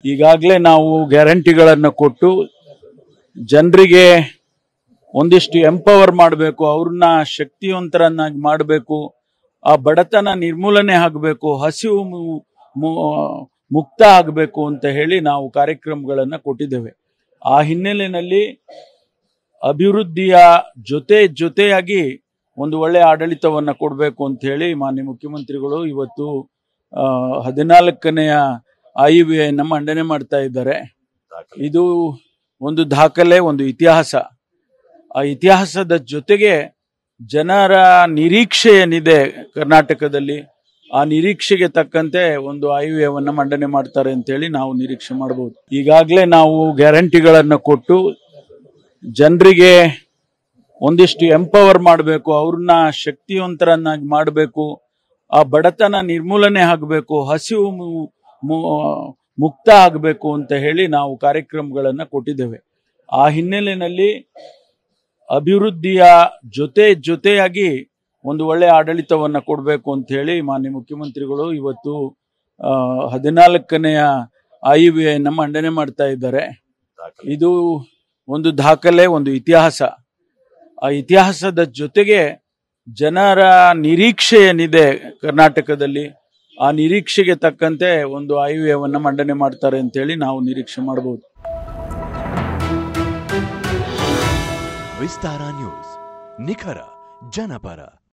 ಈಗಾಗಲೇ ನಾವು ಗ್ಯಾರಂಟಿಗಳನ್ನು ಕೊಟ್ಟು ಜನರಿಗೆ ಒಂದಿಷ್ಟು ಎಂಪವರ್ ಮಾಡಬೇಕು ಅವ್ರನ್ನ ಶಕ್ತಿವಂತರನ್ನಾಗಿ ಮಾಡಬೇಕು ಆ ಬಡತನ ನಿರ್ಮೂಲನೆ ಆಗಬೇಕು ಹಸಿವು ಮು- ಮು- ಮುಕ್ತ ಆಗಬೇಕು ಅಂತ ಹೇಳಿ ನಾವು ಕಾರ್ಯಕ್ರಮಗಳನ್ನು ಕೊಟ್ಟಿದ್ದೇವೆ ಆ ಹಿನ್ನೆಲೆಯಲ್ಲಿ ಅಭಿವೃದ್ಧಿಯ ಜೊತೆ ಜೊತೆಯಾಗಿ ಒಂದು ಒಳ್ಳೆಯ ಆಡಳಿತವನ್ನು ಕೊಡಬೇಕು ಅಂತ ಹೇಳಿ ಮಾನ್ಯ ಮುಖ್ಯಮಂತ್ರಿಗಳು ಇವತ್ತು ಆ, ಹದಿನಾಲ್ಕನೆಯ ಐ ವಿ ಮಂಡನೆ ಮಾಡ್ತಾ ಇದ್ದಾರೆ ಇದು ಒಂದು ದಾಖಲೆ ಒಂದು ಇತಿಹಾಸ ಆ ಇತಿಹಾಸದ ಜೊತೆಗೆ ಜನರ ನಿರೀಕ್ಷೆ ಏನಿದೆ ಕರ್ನಾಟಕದಲ್ಲಿ ಆ ನಿರೀಕ್ಷೆಗೆ ತಕ್ಕಂತೆ ಒಂದು ಆಯವ್ಯಯವನ್ನು ಮಂಡನೆ ಮಾಡ್ತಾರೆ ಅಂತ ಹೇಳಿ ನಾವು ನಿರೀಕ್ಷೆ ಮಾಡಬಹುದು ಈಗಾಗಲೇ ನಾವು ಗ್ಯಾರಂಟಿಗಳನ್ನು ಕೊಟ್ಟು ಜನರಿಗೆ ಒಂದಿಷ್ಟು ಎಂಪವರ್ ಮಾಡಬೇಕು ಅವ್ರನ್ನ ಶಕ್ತಿವಂತರನ್ನಾಗಿ ಮಾಡಬೇಕು ಆ ಬಡತನ ನಿರ್ಮೂಲನೆ ಆಗಬೇಕು ಹಸಿವು ಮು- ಮು- ಮುಕ್ತ ಆಗಬೇಕು ಅಂತ ಹೇಳಿ ನಾವು ಕಾರ್ಯಕ್ರಮಗಳನ್ನು ಕೊಟ್ಟಿದ್ದೇವೆ ಆ ಹಿನ್ನೆಲೆಯಲ್ಲಿ ಅಭಿವೃದ್ಧಿಯ ಜೊತೆ ಜೊತೆಯಾಗಿ ಒಂದು ಒಳ್ಳೆಯ ಆಡಳಿತವನ್ನು ಕೊಡಬೇಕು ಅಂತ ಹೇಳಿ ಮಾನ್ಯ ಮುಖ್ಯಮಂತ್ರಿಗಳು ಇವತ್ತು ಆ, ಹದಿನಾಲ್ಕನೆಯ ಐ ವಿ ಮಂಡನೆ ಮಾಡ್ತಾ ಇದ್ದಾರೆ ಇದು ಒಂದು ದಾಖಲೆ ಒಂದು ಇತಿಹಾಸ ಆ ಇತಿಹಾಸದ ಜೊತೆಗೆ ಜನರ ನಿರೀಕ್ಷೆ ಏನಿದೆ ಕರ್ನಾಟಕದಲ್ಲಿ ಆ ನಿರೀಕ್ಷೆಗೆ ತಕ್ಕಂತೆ ಒಂದು ಆಯವ್ಯಯವನ್ನು ಮಂಡನೆ ಮಾಡ್ತಾರೆ ಅಂತ ಹೇಳಿ ನಾವು ನಿರೀಕ್ಷೆ ಮಾಡಬಹುದು ವಿಸ್ತಾರ ನ್ಯೂಸ್ ನಿಖರ ಜನಪರ